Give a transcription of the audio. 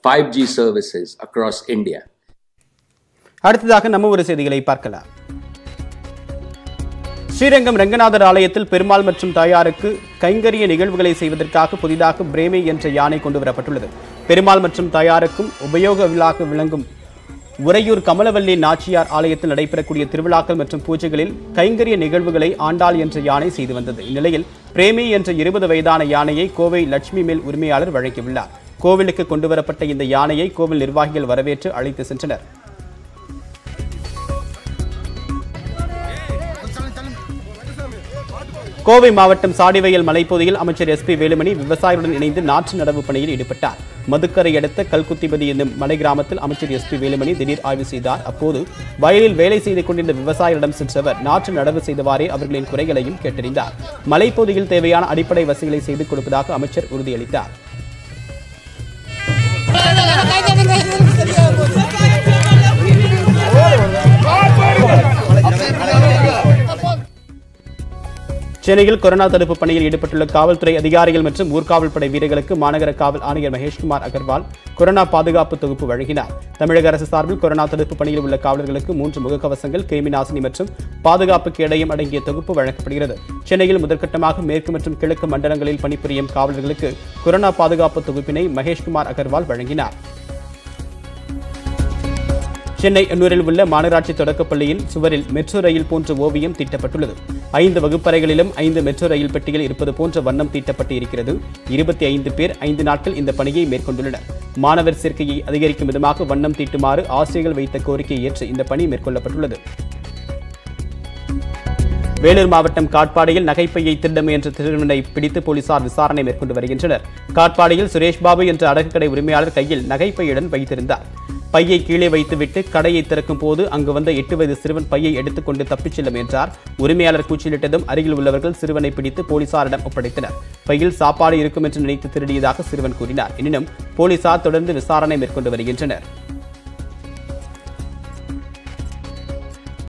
5G services across India. அடுத்ததாக நம்ம ஒரு செய்திகளை பார்க்கலாம் ஸ்ரீரங்கம் ரங்கநாதர் ஆலயத்தில் பெருமாள் மற்றும் தாயாருக்கு கைங்கரிய நிகழ்வுகளை செய்வதற்காக புதிதாக பிரேமை என்ற யானை கொண்டு வரப்பட்டுள்ளது பெருமாள் மற்றும் தாயாருக்கும் உபயோக விழாக விளங்கும் உறையூர் கமலவல்லி நாச்சியார் ஆலயத்தில் நடைபெறக்கூடிய திருவிழாக்கள் மற்றும் பூஜைகளில் கைங்கரிய நிகழ்வுகளை ஆண்டாள் என்ற யானை செய்து வந்தது இந்நிலையில் பிரேமி என்ற இருபது வயதான யானையை கோவை லட்சுமி மேல் உரிமையாளர் வழங்கியுள்ளார் கோவிலுக்கு கொண்டுவரப்பட்ட இந்த யானையை கோவில் நிர்வாகிகள் வரவேற்று அழைத்து சென்றனர் கோவை மாவட்டம் சாடிவயல் மலைப்பகுதியில் அமைச்சர் எஸ்பி வேலுமணி விவசாயிகளுடன் இணைந்து நாற்று நடவு பணியில் ஈடுபட்டார் மதுக்கரை அடுத்த கல்குத்திபதி என்னும் மலை கிராமத்தில் அமைச்சர் எஸ்பி வேலுமணி திடீர் ஆய்வு செய்தார் அப்போது வயலில் வேலை செய்து கொண்டிருந்த விவசாயிகளிடம் சென்றவர் நாற்று நடவு செய்தவாறே அவர்களின் குறைகளையும் கேட்டறிந்தார் மலைப்பகுதியில் தேவையான அடிப்படை வசதிகளை செய்து கொடுப்பதாக அமைச்சர் உறுதியளித்தார் சென்னையில் கொரோனா தடுப்பு பணியில் ஈடுபட்டுள்ள காவல்துறை அதிகாரிகள் மற்றும் ஊர்காவல் படை வீரர்களுக்கு மாநகர காவல் ஆணையர் மகேஷ்குமார் அகர்வால் கொரோனா பாதுகாப்பு தொகுப்பு வழங்கினார் தமிழக அரசு சார்பில் கொரோனா தடுப்பு பணியில் உள்ள காவலர்களுக்கு மூன்று முகக்கவசங்கள் கிருமி நாசினி மற்றும் பாதுகாப்பு கேடயம் அடங்கிய தொகுப்பு வழங்கப்படுகிறது சென்னையில் முதற்கட்டமாக மேற்கு மற்றும் கிழக்கு மண்டலங்களில் பணிபுரியும் காவலர்களுக்கு கொரோனா பாதுகாப்பு தொகுப்பினை மகேஷ்குமார் அகர்வால் வழங்கினார் சென்னை எண்ணூரில் உள்ள மாநகராட்சி தொடக்கப் பள்ளியின் சுவரில் மெட்ரோ ரயில் போன்ற ஓவியம் தீட்டப்பட்டுள்ளது ஐந்து வகுப்பறைகளிலும் ஐந்து மெட்ரோ ரயில் பெட்டிகள் இருப்பது போன்ற வண்ணம் தீட்டப்பட்டு இருக்கிறது இருபத்தி ஐந்து பேர் ஐந்து நாட்கள் இந்த பணியை மேற்கொண்டுள்ளனர் மாணவர் சேர்க்கையை அதிகரிக்கும் விதமாக வண்ணம் தீட்டுமாறு ஆசிரியர்கள் வைத்த கோரிக்கையை ஏற்று இந்த பணி மேற்கொள்ளப்பட்டுள்ளது வேலூர் மாவட்டம் காட்பாடியில் நகைப்பையை திருட முயன்ற திருடனை பிடித்து போலீசார் விசாரணை மேற்கொண்டு வருகின்றனர் காட்பாடியில் சுரேஷ் பாபு என்ற அடகுக்கடை உரிமையாளர் கையில் நகைப்பையுடன் வைத்திருந்தார் பையை கீழே வைத்துவிட்டு கடையை திறக்கும் போது அங்கு வந்த எட்டு வயது சிறுவன் பையை எடுத்துக்கொண்டு தப்பிச் செல்ல முயன்றார் உரிமையாளர் கூச்சலிட்டதும் அருகில் உள்ளவர்கள் சிறுவனை பிடித்து போலீசாரிடம் ஒப்படைத்தனர் பையில் சாப்பாடு இருக்கும் என்று நினைத்து திருடியதாக சிறுவன் கூறினார் எனினும் போலீசார் தொடர்ந்து விசாரணை மேற்கொண்டு வருகின்றனர்